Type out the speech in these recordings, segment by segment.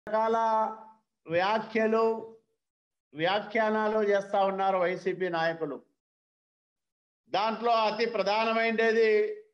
రకాల వ్యాఖ్యలు వ్యాఖ్యానాలు చేస్తా ఉన్నారు వైసీపీ నాయకులు దాంట్లో అతి ప్రధానమైనది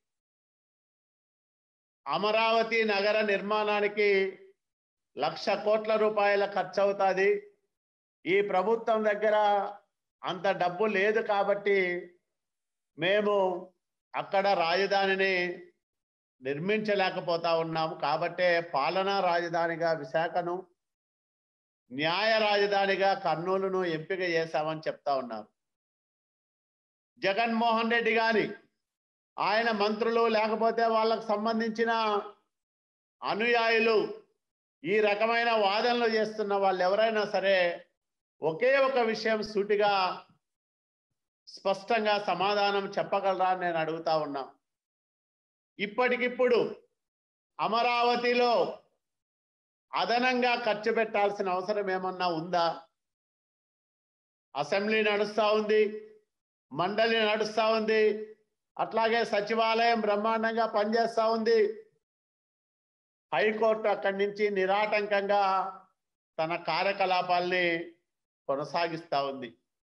అమరావతి నగర నిర్మాణానికి లక్ష కోట్ల రూపాయల ఖర్చు అవుతుంది ఈ ప్రభుత్వం దగ్గర అంత డబ్బు లేదు కాబట్టి మేము అక్కడ రాజధానిని నిర్మించలేకపోతా ఉన్నాము కాబట్టే పాలనా రాజధానిగా విశాఖను న్యాయ రాజధానిగా కర్నూలును ఎంపిక చేశామని చెప్తా ఉన్నారు జగన్మోహన్ రెడ్డి గాని ఆయన మంత్రులు లేకపోతే వాళ్ళకు సంబంధించిన అనుయాయులు ఈ రకమైన వాదనలు చేస్తున్న వాళ్ళు ఎవరైనా సరే ఒకే ఒక విషయం సూటిగా స్పష్టంగా సమాధానం చెప్పగలరా అని నేను అడుగుతా ఉన్నా ఇప్పటికిప్పుడు అమరావతిలో అదనంగా ఖర్చు పెట్టాల్సిన అవసరం ఏమన్నా ఉందా అసెంబ్లీ నడుస్తూ ఉంది మండలి నడుస్తూ ఉంది అట్లాగే సచివాలయం బ్రహ్మాండంగా పనిచేస్తూ ఉంది హైకోర్టు అక్కడి నుంచి నిరాటంకంగా తన కార్యకలాపాల్ని కొనసాగిస్తూ ఉంది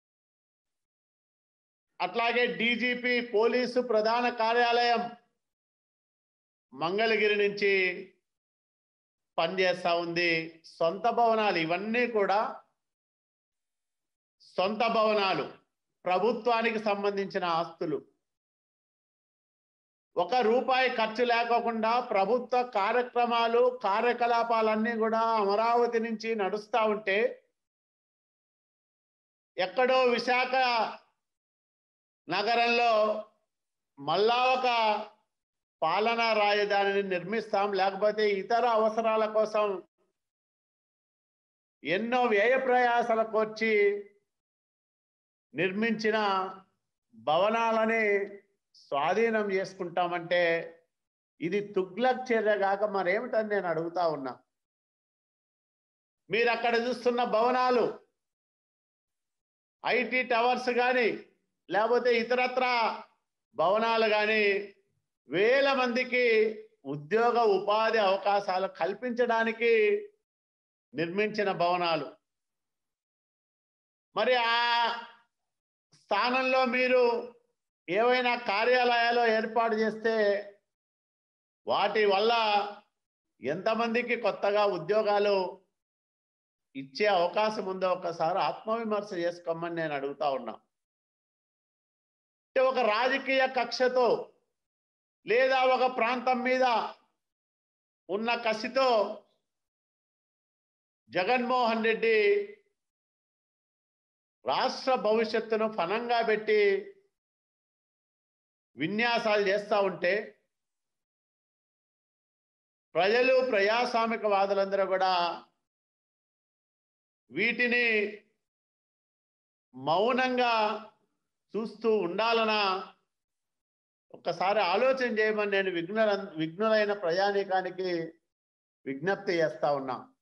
అట్లాగే డీజీపీ పోలీసు ప్రధాన కార్యాలయం మంగళగిరి నుంచి పనిచేస్తూ ఉంది సొంత భవనాలు ఇవన్నీ కూడా సొంత భవనాలు ప్రభుత్వానికి సంబంధించిన ఆస్తులు ఒక రూపాయి ఖర్చు లేకోకుండా ప్రభుత్వ కార్యక్రమాలు కార్యకలాపాలన్నీ కూడా అమరావతి నుంచి నడుస్తూ ఉంటే ఎక్కడో విశాఖ నగరంలో మళ్ళా ఒక పాలనా రాజధానిని నిర్మిస్తాం లేకపోతే ఇతర అవసరాల కోసం ఎన్నో వ్యయ ప్రయాసాలకు వచ్చి నిర్మించిన భవనాలని స్వాధీనం చేసుకుంటామంటే ఇది తుగ్లక్ చర్య కాక మరేమిటని నేను అడుగుతా ఉన్నా మీరు అక్కడ చూస్తున్న భవనాలు ఐటీ టవర్స్ కానీ లేకపోతే ఇతరత్ర భవనాలు కానీ వేల మందికి ఉద్యోగ ఉపాధి అవకాశాలు కల్పించడానికి నిర్మించిన భవనాలు మరి ఆ స్థానంలో మీరు ఏవైనా కార్యాలయాలు ఏర్పాటు చేస్తే వాటి వల్ల ఎంతమందికి కొత్తగా ఉద్యోగాలు ఇచ్చే అవకాశం ఉందో ఒకసారి ఆత్మవిమర్శ చేసుకోమని నేను అడుగుతా ఉన్నా అంటే ఒక రాజకీయ కక్షతో లేదా ఒక ప్రాంతం మీద ఉన్న కసితో జగన్మోహన్ రెడ్డి రాష్ట్ర భవిష్యత్తును ఫలంగా పెట్టి విన్యాసాలు చేస్తూ ఉంటే ప్రజలు ప్రజాస్వామికవాదులందరూ కూడా వీటిని మౌనంగా చూస్తూ ఉండాలనా ఒక్కసారి ఆలోచన చేయమని నేను విఘ్న విఘ్నులైన ప్రయాణికానికి విజ్ఞప్తి చేస్తా ఉన్నా